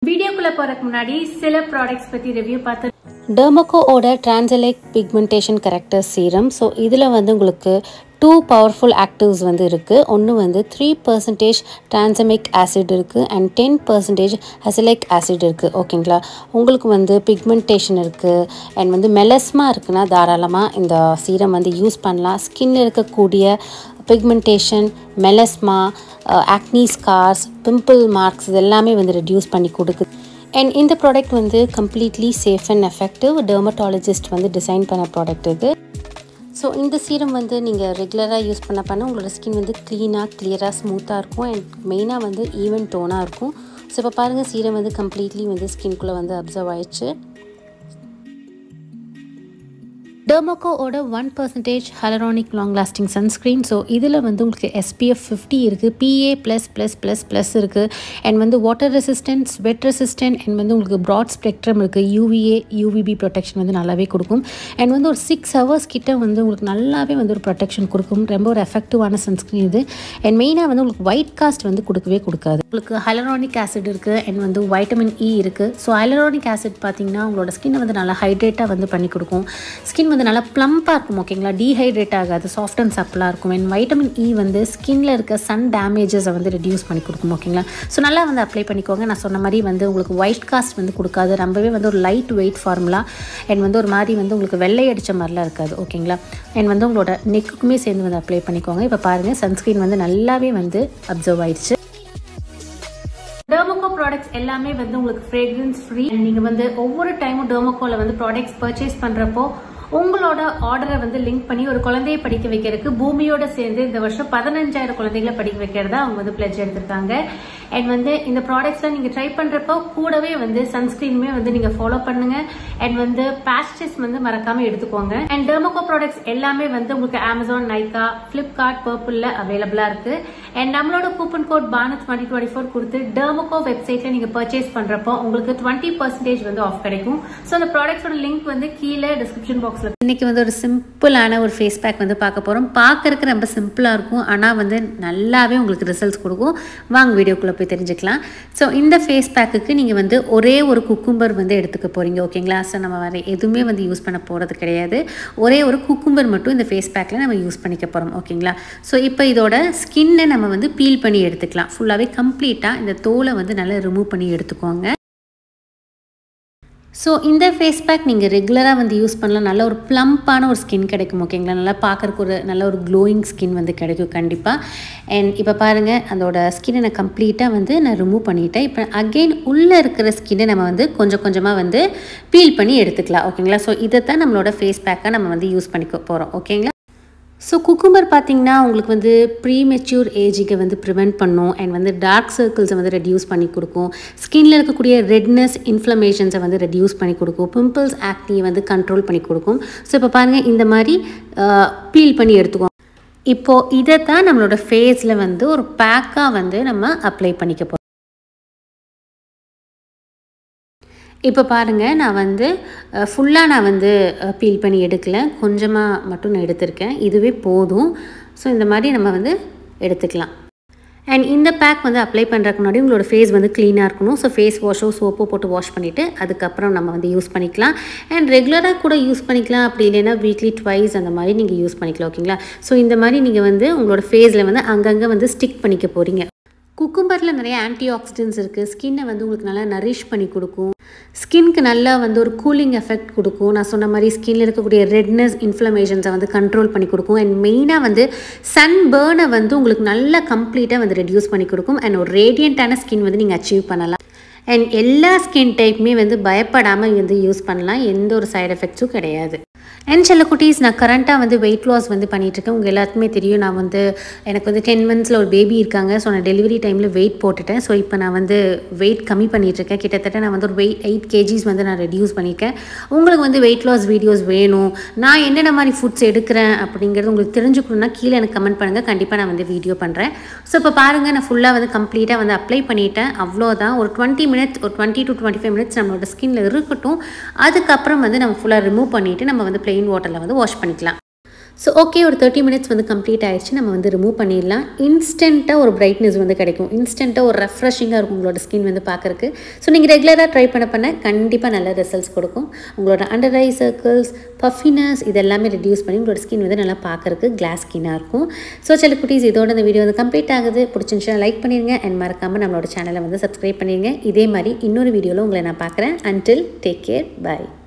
வீடியோக்குள்ள போறதுக்கு முன்னாடி சில ப்ராடக்ட்ஸ் பத்தி ரிவ்யூ பார்த்து டெர்மோகோவோட டிரான்சலைக் பிக்மெண்டேஷன் கரெக்டர் சீரம் ஸோ இதில் வந்து உங்களுக்கு டூ பவர்ஃபுல் ஆக்டிவ்ஸ் வந்து இருக்குது ஒன்று வந்து த்ரீ பர்சன்டேஜ் டிரான்சமிக் ஆசிட் இருக்குது and ten percentage azelaic acid இருக்குது ஓகேங்களா உங்களுக்கு வந்து பிக்மெண்டேஷன் இருக்குது அண்ட் வந்து மெலஸ்மா இருக்குன்னா தாராளமாக இந்த சீரம் வந்து யூஸ் பண்ணலாம் ஸ்கின்ல இருக்கக்கூடிய pigmentation melasma acne scars pimple marks இது எல்லாமே வந்து ரெடியூஸ் பண்ணி கொடுக்குது அண்ட் இந்த ப்ராடக்ட் வந்து completely safe and effective dermatologist வந்து டிசைன் பண்ண ப்ராடக்ட் இது ஸோ இந்த சீரம் வந்து நீங்கள் ரெகுலராக யூஸ் பண்ண பண்ண உங்களோட ஸ்கின் வந்து க்ளீனாக கிளியராக ஸ்மூத்தாக இருக்கும் அண்ட் மெயினாக வந்து ஈவன் டோனாக இருக்கும் ஸோ இப்போ பாருங்கள் சீரம் வந்து கம்ப்ளீட்லி வந்து ஸ்கின்குள்ளே வந்து அப்சர்வ் ஆயிடுச்சு டெர்மோகோவோட one percentage hyaluronic long lasting sunscreen so இதில் வந்து உங்களுக்கு எஸ்பிஎஃப் ஃபிஃப்டி இருக்குது PA plus plus plus plus இருக்குது அண்ட் வந்து water resistant sweat resistant and வந்து உங்களுக்கு ப்ராட் ஸ்பெக்ட்ரம் இருக்குது யூவிஏ யூவிபி ப்ரொடெக்ஷன் வந்து நல்லாவே கொடுக்கும் அண்ட் வந்து ஒரு சிக்ஸ் ஹவர்ஸ் கிட்ட வந்து உங்களுக்கு நல்லாவே வந்து ஒரு ப்ரொடெக்ஷன் கொடுக்கும் ரொம்ப ஒரு எஃபெக்டிவான சன்ஸ்க்ரீன் இது அண்ட் மெயினாக வந்து உங்களுக்கு ஒயிட் காஸ்ட் வந்து கொடுக்கவே கொடுக்காது உங்களுக்கு ஹலரானிக் ஆசிட் இருக்குது அண்ட் வந்து வைட்டமின் இ இருக்குது ஸோ ஹலரானிக் ஆசிட் பார்த்தீங்கன்னா உங்களோட ஸ்கின்னை வந்து நல்லா ஹைட்ரேட்டாக வந்து பண்ணி கொடுக்கும் ஸ்கின் வந்து நல்லா ப்ளம்பாக இருக்கும் ஓகேங்களா டீஹைட்ரேட் ஆகாது சாஃப்ட் அண்ட் சப்பிளாக இருக்கும் அண்ட் வைட்டமின் இ வந்து ஸ்கின்ல இருக்க சன் டேமேஜஸை வந்து ரெடியூஸ் பண்ணி கொடுக்கும் ஓகேங்களா ஸோ நல்லா வந்து அப்ளை பண்ணிக்கோங்க நான் சொன்ன மாதிரி வந்து உங்களுக்கு ஒயிட் காஸ்ட் வந்து கொடுக்காது ரொம்பவே வந்து ஒரு லைட் வெயிட் ஃபார்முலா அண்ட் வந்து ஒரு மாதிரி வந்து உங்களுக்கு வெள்ளை அடித்த மாதிரிலாம் இருக்காது ஓகேங்களா அண்ட் வந்து உங்களோட நெக்குக்குமே சேர்ந்து வந்து அப்ளை பண்ணிக்கோங்க இப்போ பாருங்கள் சன்ஸ்க்ரீன் வந்து நல்லாவே வந்து அப்சர்வ் ஆயிடுச்சு டெர்மோகோ ப்ராடக்ட்ஸ் எல்லாமே வந்து உங்களுக்கு ஃப்ரேக்ரன்ஸ் ஃப்ரீ நீங்க வந்து ஒவ்வொரு டைமும் டெர்மோகோல வந்து ப்ராடக்ட்ஸ் பர்ச்சேஸ் பண்றப்போ உங்களோட ஆர்டரை வந்து லிங்க் பண்ணி ஒரு குழந்தையை படிக்க வைக்கிறதுக்கு பூமியோட சேர்ந்து இந்த வருஷம் பதினஞ்சாயிரம் குழந்தைகளை படிக்க வைக்கிறதா அவங்க வந்து பிளட்ஜ் எடுத்திருக்காங்க அண்ட் வந்து இந்த ப்ராடக்ட்ஸ்லாம் நீங்க ட்ரை பண்றப்போ கூடவே வந்து சன்ஸ்கிரீனுமே வந்து நீங்க ஃபாலோ பண்ணுங்க அண்ட் வந்து பேஸ்டஸ் வந்து மறக்காம எடுத்துக்கோங்க அண்ட் டெர்மோகோ ப்ராடக்ட்ஸ் எல்லாமே வந்து உங்களுக்கு அமேசான் நைக்கா பிளிப்கார்ட் பர்பிள்ல அவைலபிளா இருக்கு அண்ட் நம்மளோட கூப்பன் கோட் பானத் டுவெண்ட்டி டுவெண்ட்டி ஃபோர் கொடுத்து டெர்மோகோ வெப்சைட்ல நீங்க பர்ச்சேஸ் பண்றப்போ உங்களுக்கு டுவெண்ட்டி பர்சன்டேஜ் வந்து ஆஃப் கிடைக்கும் ஸோ அந்த ப்ராடக்ட்ஸோட லிங்க் வந்து கீழே டிஸ்கிரிப்ஷன் பாக்ஸ்ல இன்றைக்கி வந்து ஒரு சிம்பிளான ஒரு ஃபேஸ் பேக் வந்து பார்க்க போகிறோம் பார்க்கறதுக்கு ரொம்ப சிம்பிளாக இருக்கும் ஆனால் வந்து நல்லாவே உங்களுக்கு ரிசல்ட்ஸ் கொடுக்கும் வாங்க வீடியோக்குள்ளே போய் தெரிஞ்சுக்கலாம் ஸோ இந்த ஃபேஸ் பேக்குக்கு நீங்கள் வந்து ஒரே ஒரு குக்கும்பர் வந்து எடுத்துக்க போகிறீங்க ஓகேங்களா ஸோ நம்ம வேறு எதுவுமே வந்து யூஸ் பண்ண போகிறது கிடையாது ஒரே ஒரு குக்கும்பர் மட்டும் இந்த ஃபேஸ் பேக்கில் நம்ம யூஸ் பண்ணிக்க போகிறோம் ஓகேங்களா ஸோ இப்போ இதோட ஸ்கின்னை நம்ம வந்து பீல் பண்ணி எடுத்துக்கலாம் ஃபுல்லாகவே கம்ப்ளீட்டாக இந்த தோலை வந்து நல்லா ரிமூவ் பண்ணி எடுத்துக்கோங்க ஸோ இந்த ஃபேஸ் பேக் நீங்கள் ரெகுலராக வந்து யூஸ் பண்ணலாம் நல்ல ஒரு ப்ளம்ப்பான ஒரு ஸ்கின் கிடைக்கும் ஓகேங்களா நல்லா பார்க்குறக்கு ஒரு நல்ல ஒரு க்ளோயிங் ஸ்கின் வந்து கிடைக்கும் கண்டிப்பாக அண்ட் இப்போ பாருங்கள் அதோட ஸ்கின்னை நான் கம்ப்ளீட்டாக வந்து நான் ரிமூவ் பண்ணிட்டேன் இப்போ அகெயின் உள்ளே இருக்கிற ஸ்கின்னை நம்ம வந்து கொஞ்சம் கொஞ்சமாக வந்து பீல் பண்ணி எடுத்துக்கலாம் ஓகேங்களா ஸோ இதை தான் நம்மளோட ஃபேஸ் பேக்காக நம்ம வந்து யூஸ் பண்ணிக்க போகிறோம் ஓகேங்களா ஸோ குக்கும்பர் பார்த்திங்கன்னா உங்களுக்கு வந்து ப்ரீ மெச்சூர் ஏஜுக்கு வந்து ப்ரிவெண்ட் பண்ணும் அண்ட் வந்து டார்க் சர்க்கிள்ஸை வந்து ரெடியூஸ் பண்ணி கொடுக்கும் ஸ்கின்ல இருக்கக்கூடிய ரெட்னஸ் இன்ஃப்ளமேஷன்ஸை வந்து ரெடியூஸ் பண்ணி கொடுக்கும் பிம்பிள்ஸ் ஆக்னியை வந்து கண்ட்ரோல் பண்ணி கொடுக்கும் ஸோ இப்போ பாருங்கள் இந்த மாதிரி பீல் பண்ணி எடுத்துக்கோம் இப்போது இதை தான் நம்மளோட ஃபேஸில் வந்து ஒரு பேக்காக வந்து நம்ம அப்ளை பண்ணிக்க போகிறோம் இப்போ பாருங்கள் நான் வந்து ஃபுல்லாக நான் வந்து பீல் பண்ணி எடுக்கலை கொஞ்சமாக மட்டும் நான் எடுத்திருக்கேன் இதுவே போதும் ஸோ இந்த மாதிரி நம்ம வந்து எடுத்துக்கலாம் அண்ட் இந்த பேக் வந்து அப்ளை பண்ணுறதுக்கு முன்னாடி உங்களோட ஃபேஸ் வந்து க்ளீனாக இருக்கணும் ஸோ ஃபேஸ் வாஷோ சோப்போ போட்டு வாஷ் பண்ணிவிட்டு அதுக்கப்புறம் நம்ம வந்து யூஸ் பண்ணிக்கலாம் அண்ட் ரெகுலராக கூட யூஸ் பண்ணிக்கலாம் அப்படி இல்லைன்னா வீக்லி ட்வைஸ் அந்த மாதிரி நீங்கள் யூஸ் பண்ணிக்கலாம் ஓகேங்களா ஸோ இந்த மாதிரி நீங்கள் வந்து உங்களோட ஃபேஸில் வந்து அங்கங்கே வந்து ஸ்டிக் பண்ணிக்க போகிறீங்க குக்கும்பரில் நிறைய ஆன்டி ஆக்சிடென்ட்ஸ் இருக்குது ஸ்கின்னை வந்து உங்களுக்கு நல்லா நரிஷ் பண்ணி கொடுக்கும் ஸ்கின்க்கு நல்லா வந்து ஒரு கூலிங் எஃபெக்ட் கொடுக்கும் நான் சொன்ன மாதிரி ஸ்கின்ல இருக்கக்கூடிய ரெட்னஸ் இன்ஃப்ளமேஷன்ஸை வந்து கண்ட்ரோல் பண்ணி கொடுக்கும் அண்ட் மெயினாக வந்து சன் பேர்னை வந்து உங்களுக்கு நல்லா கம்ப்ளீட்டாக வந்து ரெடியூஸ் பண்ணி கொடுக்கும் அண்ட் ஒரு ரேடியண்ட்டான ஸ்கின் வந்து நீங்கள் அச்சீவ் பண்ணலாம் அண்ட் எல்லா ஸ்கின் டைப்புமே வந்து பயப்படாமல் வந்து யூஸ் பண்ணலாம் எந்த ஒரு சைடு எஃபெக்ட்ஸும் கிடையாது அண்ட் சில குட்டீஸ் நான் கரண்ட்டாக வந்து வெயிட் லாஸ் வந்து பண்ணிகிட்ருக்கேன் உங்கள் எல்லாத்துக்குமே தெரியும் நான் வந்து எனக்கு வந்து டென் மந்த்ஸில் ஒரு பேபி இருக்காங்க ஸோ நான் டெலிவரி டைமில் வெயிட் போட்டுட்டேன் ஸோ இப்போ நான் வந்து வெயிட் கம்மி பண்ணிகிட்ருக்கேன் கிட்டத்தட்ட நான் வந்து ஒரு வெயிட் எயிட் கேஜிஸ் வந்து நான் ரெடியூஸ் பண்ணியிருக்கேன் உங்களுக்கு வந்து வெயிட் லாஸ் வீடியோஸ் வேணும் நான் என்னென்ன மாதிரி ஃபுட்ஸ் எடுக்கிறேன் அப்படிங்கிறது உங்களுக்கு தெரிஞ்சுக்கணுன்னா கீழே எனக்கு கமெண்ட் பண்ணுங்கள் கண்டிப்பாக நான் வந்து வீடியோ பண்ணுறேன் ஸோ இப்போ பாருங்கள் நான் ஃபுல்லாக வந்து கம்ப்ளீட்டாக வந்து அப்ளை பண்ணிட்டேன் அவ்வளோதான் ஒரு டுவெண்ட்டி மினிட்ஸ் ஒரு twenty to twenty five minutes நம்மளோட ஸ்கின்ல இருக்கட்டும் அதுக்கப்புறம் வந்து நம்ம ஃபுல்லாக ரிமூவ் பண்ணிவிட்டு நம்ம வந்து பிளெயின் வாட்டரில் வந்து வாஷ் பண்ணிக்கலாம் ஸோ ஓகே ஒரு தேர்ட்டி மினிட்ஸ் வந்து கம்ப்ளீட் ஆயிடுச்சு நம்ம வந்து ரிமூவ் பண்ணிடலாம் இன்ஸ்டண்ட்டாக ஒரு பிரைட்னஸ் வந்து கிடைக்கும் இன்ஸ்டண்ட்டாக ஒரு ரெஃப்ரெஷிங்காக இருக்கும் உங்களோட ஸ்கின் வந்து பார்க்குறக்கு ஸோ நீங்கள் ரெகுலராக ட்ரை பண்ண பண்ண கண்டிப்பாக நல்ல ரிசல்ட்ஸ் கொடுக்கும் உங்களோட அண்டர் ஐ சர்க்கிள்ஸ் பஃபினஸ் இதெல்லாமே ரெடியூஸ் பண்ணி உங்களோட ஸ்கின் வந்து நல்லா பார்க்குறக்கு கிளாஸ் ஸ்கின்னாக இருக்கும் ஸோ சில குட்டீஸ் இதோட இந்த வீடியோ வந்து கம்ப்ளீட் ஆகுது பிடிச்சிருந்துச்சுன்னா லைக் பண்ணிடுங்க அண்ட் மறக்காமல் நம்மளோட சேனலை வந்து சப்ஸ்கிரைப் பண்ணிடுங்க இதே மாதிரி இன்னொரு வீடியோவில் உங்களை நான் பார்க்குறேன் அன்டில் டேக் கேர் பை